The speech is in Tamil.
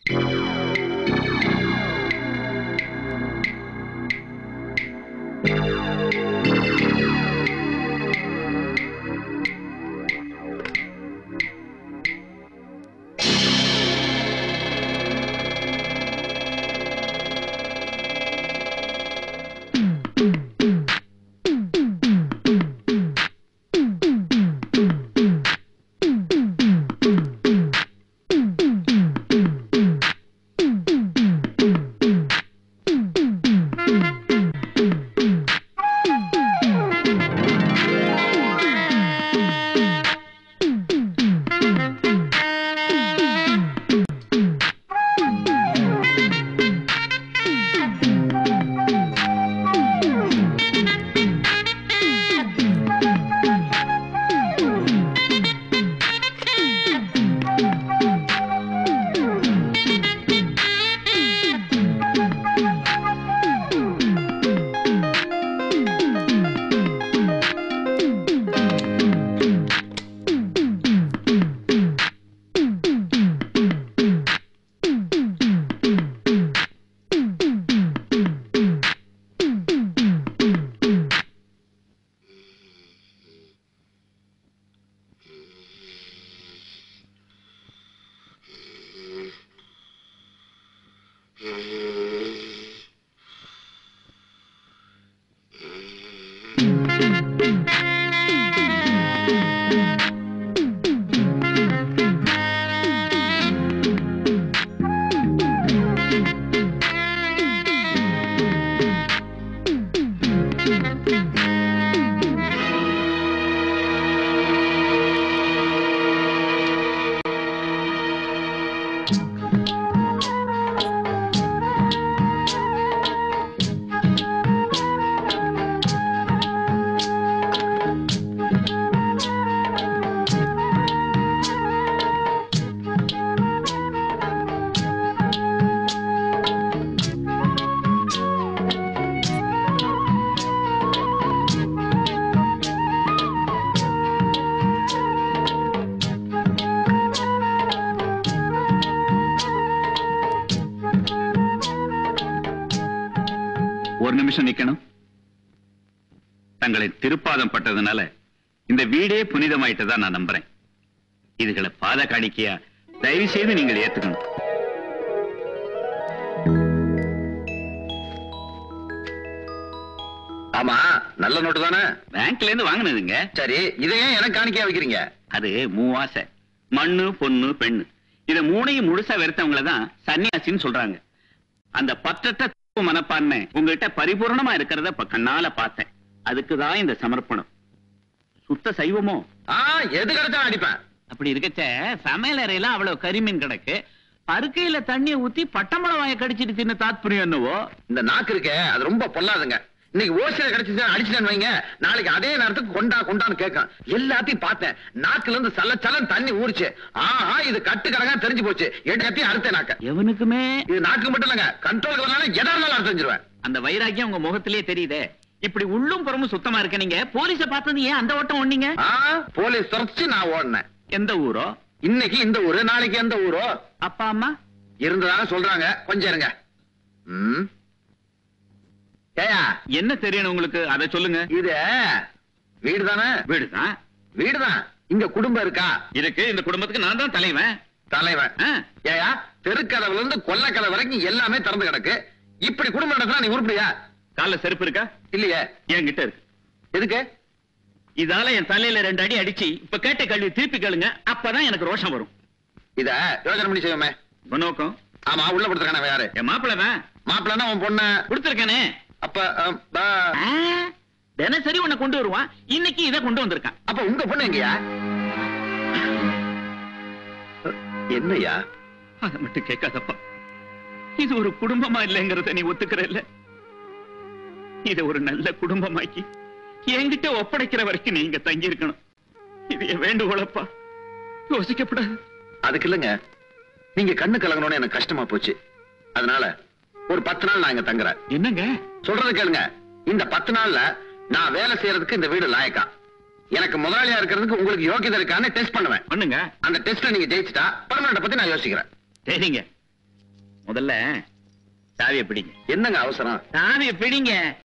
ஒரு நிமிஷம் நிக்கணும் தங்களை திருப்பாதம் பட்டதுனால இந்த வீடே புனிதமாயிட்டதா நான் நம்புறேன் இதுகளை பாத காணிக்கையா தயவு செய்து நீங்கள் ஏத்துக்கணும் ஆமா நல்ல நோட்டு தானே பேங்க்ல இருந்து வாங்கினதுங்க சரி இதை ஏன் எனக்கு காணிக்கையா வைக்கிறீங்க அது மூவாசை மண்ணு பொண்ணு பெண்ணு இத மூணையும் முழுசா வெறுத்தவங்கள தான் சன்னியாசின்னு சொல்றாங்க அந்த பற்றற்ற தப்பு மனப்பான்மை உங்ககிட்ட பரிபூர்ணமா இருக்கிறத இப்ப கண்ணால பார்த்தேன் அதுக்குதான் இந்த சமர்ப்பணம் சுத்த சைவமோ ஆ எது கிடைச்சா அடிப்பேன் அப்படி இருக்கச்ச சமையல் அறையில அவ்வளவு கரிமீன் கிடக்கு பருக்கையில தண்ணிய ஊத்தி பட்டமளவாய கடிச்சிட்டு தின்ன தாத்பரியம் என்னவோ இந்த நாக்கு இருக்கே அது ரொம்ப பொல்லாதுங்க இன்னைக்கு ஓசில கிடைச்சிச்சு அடிச்சுட்டேன்னு வைங்க நாளைக்கு அதே நேரத்துக்கு கொண்டா கொண்டான்னு கேட்கும் எல்லாத்தையும் பார்த்தேன் நாக்குல இருந்து சல சலன் தண்ணி ஊறிச்சு ஆஹா இது கட்டு கடங்கா தெரிஞ்சு போச்சு எடுத்தையும் அறுத்தேன் நாக்க எவனுக்குமே இது நாக்கு மட்டும் இல்லங்க கண்ட்ரோலுக்கு வரனால எதா இருந்தாலும் அறுத்து செஞ்சிருவேன் அந்த வைராக்கியம் உங்க முகத்திலேயே தெரியுதே இப்படி உள்ளும் புறமும் சுத்தமா இருக்க நீங்க போலீஸ பார்த்தது ஏன் அந்த ஓட்டம் ஒண்ணீங்க ஆ போலீஸ் துரத்துச்சு நான் ஓடினேன் எந்த ஊரோ இன்னைக்கு இந்த ஊரு நாளைக்கு எந்த ஊரோ அப்பா அம்மா இருந்ததான சொல்றாங்க கொஞ்சம் இருங்க ம் ஏயா என்ன தெரியணும் உங்களுக்கு அதை சொல்லுங்க இது வீடு தானே வீடுதான் வீடுதான் இங்க குடும்பம் இருக்கா இருக்கு இந்த குடும்பத்துக்கு நான் தான் தலைவன் தலைவன் ஆ, ஏயா தெருக்கதவுல இருந்து கொல்லக்கதை வரைக்கும் எல்லாமே திறந்து கிடக்கு இப்படி குடும்பம் நடத்தினா நீ உருப்படியா கால்ல செருப்பு இருக்கா இல்லையே என்கிட்ட இருக்கு எதுக்கு இதால என் தலையில ரெண்டு அடி அடிச்சு இப்ப கேட்ட கல்வி திருப்பி கேளுங்க அப்பதான் எனக்கு ரோஷம் வரும் இத யோசனை பண்ணி செய்வோமே உங்க நோக்கம் ஆமா உள்ள கொடுத்துருக்கான யாரு என் மாப்பிள்ள தான் மாப்பிள்ளனா உன் பொண்ணு கொடுத்துருக்கானே அப்ப அம், பா- ஆ, தினசரி உன்னை கொண்டு வருவான் இன்னைக்கு இதை கொண்டு வந்திருக்கான் அப்ப உங்க பொண்ணு எங்கயா என்னய்யா அதை மட்டும் கேட்காதப்பா இது ஒரு குடும்பமா இல்லைங்கிறத நீ ஒத்துக்கிற இல்ல இத ஒரு நல்ல குடும்பமாக்கி என்கிட்ட ஒப்படைக்கிற வரைக்கும் நீங்க தங்கி இருக்கணும் இது என் வேண்டுகோளப்பா யோசிக்கப்படாது அதுக்கு இல்லைங்க நீங்க கண்ணு கலங்கணும்னு எனக்கு கஷ்டமா போச்சு அதனால ஒரு பத்து நாள் நான் இங்க தங்குறேன் என்னங்க சொல்றது கேளுங்க இந்த பத்து நாள்ல நான் வேலை செய்யறதுக்கு இந்த வீடு லாயக்கா எனக்கு முதலாளியா இருக்கிறதுக்கு உங்களுக்கு யோகியதை இருக்கான்னு டெஸ்ட் பண்ணுவேன் பண்ணுங்க அந்த டெஸ்ட்ல நீங்க ஜெயிச்சுட்டா பர்மனண்ட் பத்தி நான் யோசிக்கிறேன் சரிங்க முதல்ல சாவியை பிடிங்க என்னங்க அவசரம் சாவியை பிடிங்க